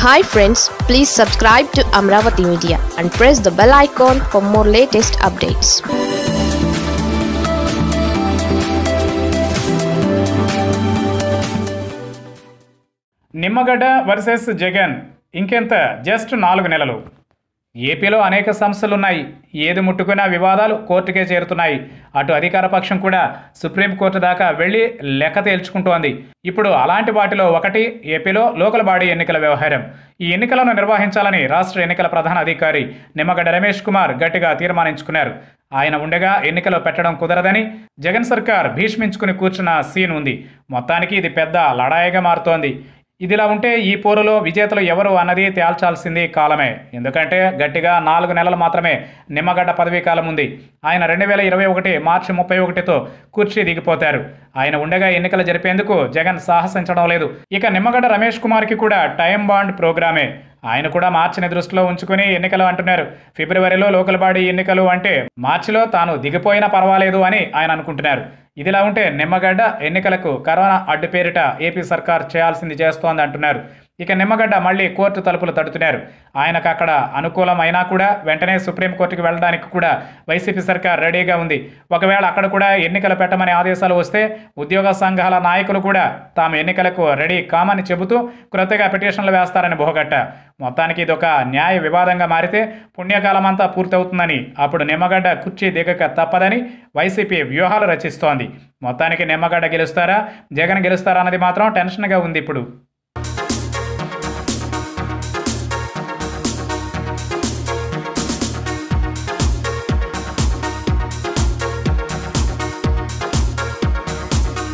hi friends please subscribe to Amaravati media and press the bell icon for more latest updates Nimmagadda versus Jagan ఇంకెంత just నాలుగు నెలలు ఏపీలో అనేక సమస్యలున్నాయి ఏది ముట్టుకున్నా వివాదాలు కోర్టుకే చేరుతున్నాయి అటు అధికార పక్షం కూడా సుప్రీంకోర్టు దాకా వెళ్ళి లెక్క తేల్చుకుంటోంది ఇప్పుడు అలాంటి వాటిలో ఒకటి ఏపీలో లోకల్ బాడీ ఎన్నికల వ్యవహారం ఈ ఎన్నికలను నిర్వహించాలని రాష్ట్ర ఎన్నికల ప్రధాన అధికారి నిమ్మగడ్డ రమేష్ కుమార్ గట్టిగా తీర్మానించుకున్నారు ఆయన ఉండగా ఎన్నికలు పెట్టడం కుదరదని జగన్ సర్కార్ భీష్మించుకుని కూర్చున్న సీన్ ఉంది మొత్తానికి ఇది పెద్ద లడాయిగా మారుతోంది ఇదిలా ఉంటే ఈ పోరులో విజేతలు ఎవరు అన్నది తేల్చాల్సింది కాలమే ఎందుకంటే గట్టిగా నాలుగు నెలలు మాత్రమే నిమ్మగడ్డ పదవీ కాలం ఉంది ఆయన రెండు వేల ఇరవై ఒకటి మార్చి ముప్పై ఒకటితో కుర్చీ దిగిపోతారు ఆయన ఉండగా ఎన్నికలు జరిపేందుకు జగన్ సాహసించడం లేదు ఇక నిమ్మగడ్డ రమేష్ కుమార్కి కూడా టైం బాండ్ ప్రోగ్రామే ఆయన కూడా మార్చిని దృష్టిలో ఉంచుకుని ఎన్నికలు అంటున్నారు ఫిబ్రవరిలో లోకల్ బాడీ ఎన్నికలు అంటే మార్చిలో తాను దిగిపోయినా పర్వాలేదు అని ఆయన అనుకుంటున్నారు ఇదిలా ఉంటే నిమ్మగడ్డ ఎన్నికలకు కరోనా అడ్డు పేరిట ఏపీ సర్కార్ చేయాల్సింది చేస్తోంది అంటున్నారు ఇక నిమ్మగడ్డ మళ్ళీ కోర్టు తలుపులు తడుతున్నారు ఆయనకు అక్కడ అనుకూలం అయినా కూడా వెంటనే సుప్రీంకోర్టుకు వెళ్ళడానికి కూడా వైసీపీ సర్కార్ రెడీగా ఉంది ఒకవేళ అక్కడ కూడా ఎన్నికలు పెట్టమని ఆదేశాలు వస్తే ఉద్యోగ సంఘాల నాయకులు కూడా తాము ఎన్నికలకు రెడీ కామని చెబుతూ క్రొత్తగా పిటిషన్లు వేస్తారని బోగట్ట మొత్తానికి ఇది ఒక న్యాయ వివాదంగా మారితే పుణ్యకాలం అంతా పూర్తవుతుందని అప్పుడు నిమ్మగడ్డ కుర్చీ దిగక తప్పదని వైసీపీ వ్యూహాలు రచిస్తోంది మొత్తానికి నిమ్మగడ్డ గెలుస్తారా జగన్ గెలుస్తారా అన్నది మాత్రం టెన్షన్గా ఉంది ఇప్పుడు